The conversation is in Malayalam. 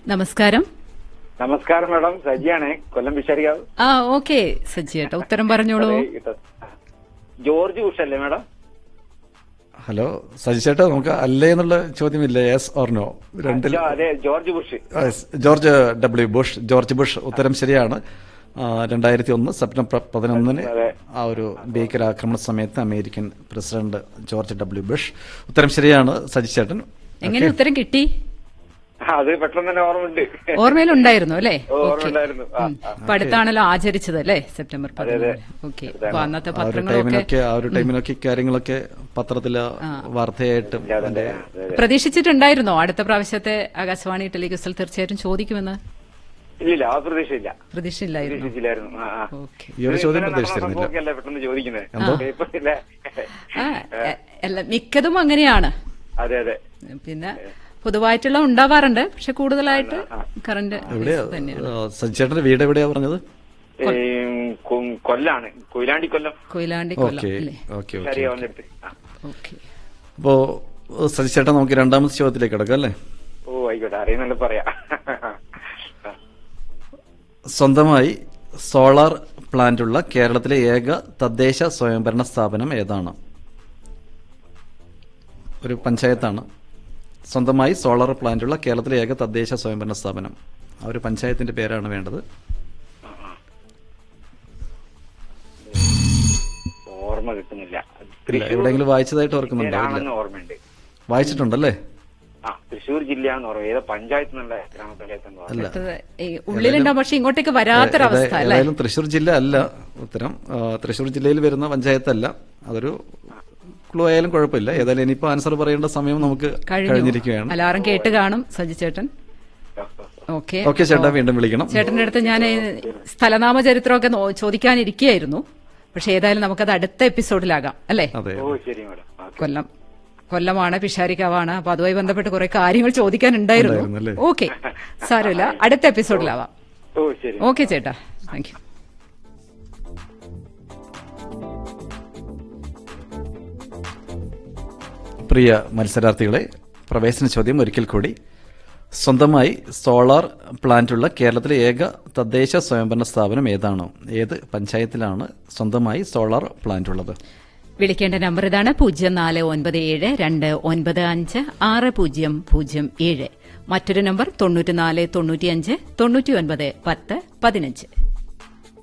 നമസ്കാരം നമസ്കാരം മാഡം സജിയാണ് കൊല്ലം വിശാരിക്കാവ് ആ ഓക്കെ സജ്ജി ചേട്ടാ ഉത്തരം പറഞ്ഞോളൂ ജോർജ് ബുഷ് അല്ലേ മാഡം ഹലോ സജി ചേട്ടാ നമുക്ക് അല്ലേ എന്നുള്ള ചോദ്യമില്ല യെസ് ഓർ നോ രണ്ടിൽ ജോ- അതെ ജോർജ് ബുഷ് ആ, yes. George W Bush George Bush ഉത്തരം ശരിയാണ് ആ, രണ്ടായിരത്തി ഒന്ന് സെപ്റ്റംബർ പതിനൊന്നിന് അതെ. ആ ഒരു ഭീകരാക്രമണ സമയത്ത് American president George W Bush ഉത്തരം ശരിയാണ് സജി ചേട്ടൻ എങ്ങനെ ഉത്തരം കിട്ടി അത് പെട്ടെന്ന് തന്നെ ഓർമ്മയുണ്ട് ഓർമ്മയിലുണ്ടായിരുന്നു അല്ലേ ഓ, ഓക്കെ ഓർമ്മയുണ്ടായിരുന്നു ആ, ആ. അപ്പൊ അടുത്താണല്ലോ ആചരിച്ചത് അല്ലേ സെപ്റ്റംബർ അതെ. പതിനൊന്ന് ഓക്കെ അപ്പൊ അന്നത്തെ ആ ഒരു പത്രങ്ങളൊക്കെ ടൈമിനൊക്കെ ആ ഒരു ടൈമിനൊക്കെ കാര്യങ്ങളൊക്കെ പത്രത്തില് വാർത്തയായിട്ടും അതെ, അതെ, അതെ. പ്രതീക്ഷിച്ചിട്ടുണ്ടായിരുന്നോ അടുത്ത പ്രാവശ്യത്തെ ആകാശവാണി ടെലിഗസൽ തീർച്ചയായിട്ടും ചോദിക്കുമെന്ന് ഇല്ലില്ല ആ പ്രതീക്ഷയില്ല പ്രതീക്ഷയില്ലായിരുന്നു പ്രതീക്ഷിച്ചില്ലായിരുന്നു ആ, ആ. ഓക്കെ ഈ ഒരു ചോദ്യം ഇന്നലെ നടന്ന പ്രതീക്ഷിച്ചിരുന്നില്ല സംഭവമൊക്കെയല്ലേ പെട്ടെന്ന് ചോദിക്കുന്നത് എന്തോ? ഇപ്പൊ ഇല്ലേ? ആ എ- അല്ല മിക്കതും അങ്ങനെയാണ് അതെ അതെ പിന്നെ പൊതുവായിട്ടുള്ള ഉണ്ടാവാറുണ്ട് പക്ഷെ കൂടുതലായിട്ട് കറണ്ട് എവിടെയാ തന്നെയാണ് ആ, സജി ചേട്ടന്റെ വീട് എവിടെയാ പറഞ്ഞത് ഈ, കൊ- കൊല്ലാണ് കൊയിലാണ്ടി കൊല്ലം കൊയിലാണ്ടി കൊല്ലം ഓക്കെ അല്ലേ ഓക്കെ ഓക്കെ വിശാരിക്കാവിന്റെ ആ ഓക്കെ അപ്പോ സജി ചേട്ടാ നമുക്ക് രണ്ടാമത്തെ ചോദ്യത്തിലേക്ക് കിടക്കാം അല്ലേ ഓ ആയിക്കോട്ടെ അറിയുന്നല്ലോ പറയാ സ്വന്തമായി സോളാർ പ്ലാന്റ് ഉള്ള കേരളത്തിലെ ഏക തദ്ദേശ സ്വയംഭരണ സ്ഥാപനം ഏതാണ് ഒരു പഞ്ചായത്താണ് സ്വന്തമായി സോളാർ പ്ലാന്റ് ഉള്ള കേരളത്തിലെ ഏക തദ്ദേശ സ്വയംഭരണ സ്ഥാപനം ആ ഒരു പഞ്ചായത്തിന്റെ പേരാണ് വേണ്ടത് ഓർമ്മ കിട്ടുന്നില്ല ഇല്ല, എവിടെയെങ്കിലും വായിച്ചതായിട്ട് ഓർക്കുന്നുണ്ടോ ഇല്ല പേരാണെന്ന് ഓർമ്മയുണ്ട് വായിച്ചിട്ടുണ്ടല്ലേ ആ തൃശ്ശൂർ ജില്ലയാന്ന് ഓർമ്മ ഏതോ പഞ്ചായത്ത് എന്നുള്ള ഗ്രാമപഞ്ചായത്ത് എന്ന് അല്ല അടുത്തത് ഈ ഉള്ളിലുണ്ടാവും പക്ഷെ ഇങ്ങോട്ടേക്ക് വരാത്തൊരവസ്ഥ ഏതാ- അല്ലേ ഏതായാലും തൃശ്ശൂർ ജില്ല അല്ല ഉത്തരം ആ, തൃശ്ശൂർ ജില്ലയിൽ വരുന്ന പഞ്ചായത്തല്ല അതൊരു ക്ലൂ ആയാലും കുഴപ്പമില്ല ഏതായാലും ഇനിയിപ്പോ ആൻസർ പറയേണ്ട സമയം നമുക്ക് കഴിഞ്ഞു കഴിഞ്ഞിരിക്കുകയാണ് അലാറം കേട്ട് കാണും സജി ചേട്ടൻ ഓക്കെ ഓക്കെ ചേട്ടാ വീണ്ടും വിളിക്കണം ചേട്ടന്റെ അടുത്ത് ഞാൻ സ്ഥലനാമ ചരിത്രമൊക്കെ നോ- ചോദിക്കാനിരിക്കുകയായിരുന്നു പക്ഷെ ഏതായാലും നമുക്കത് അടുത്ത എപ്പിസോഡിലാകാം അല്ലേ അതെ ഓ ശരി മാഡം ആ. കൊല്ലം കൊല്ലമാണ് പിഷാരിക്കാവാണ് അപ്പൊ അതുമായി ബന്ധപ്പെട്ട് കുറെ കാര്യങ്ങൾ ചോദിക്കാനുണ്ടായിരുന്നു ഉണ്ടായിരുന്നല്ലേ? ഓക്കെ സാരമില്ല അടുത്ത എപ്പിസോഡിലാവാം ഓ ശരി ഓക്കെ ചേട്ടാ താങ്ക് യു പ്രിയ മത്സരാർത്ഥികളെ പ്രവേശന ചോദ്യം ഒരിക്കൽ കൂടി സ്വന്തമായി സോളാർ പ്ലാന്റ് ഉള്ള കേരളത്തിലെ ഏക തദ്ദേശ സ്വയംഭരണ സ്ഥാപനം ഏതാണ് ഏത് പഞ്ചായത്തിലാണ് സ്വന്തമായി സോളാർ പ്ലാന്റ് ഉള്ളത് വിളിക്കേണ്ട നമ്പർ ഇതാണ് പൂജ്യം നാല് ഒൻപത് ഏഴ് രണ്ട് ഒൻപത് അഞ്ച് ആറ് പൂജ്യം പൂജ്യം ഏഴ് മറ്റൊരു നമ്പർ തൊണ്ണൂറ്റിനാല് തൊണ്ണൂറ്റിയഞ്ച് തൊണ്ണൂറ്റി ഒൻപത് പത്ത് പതിനഞ്ച്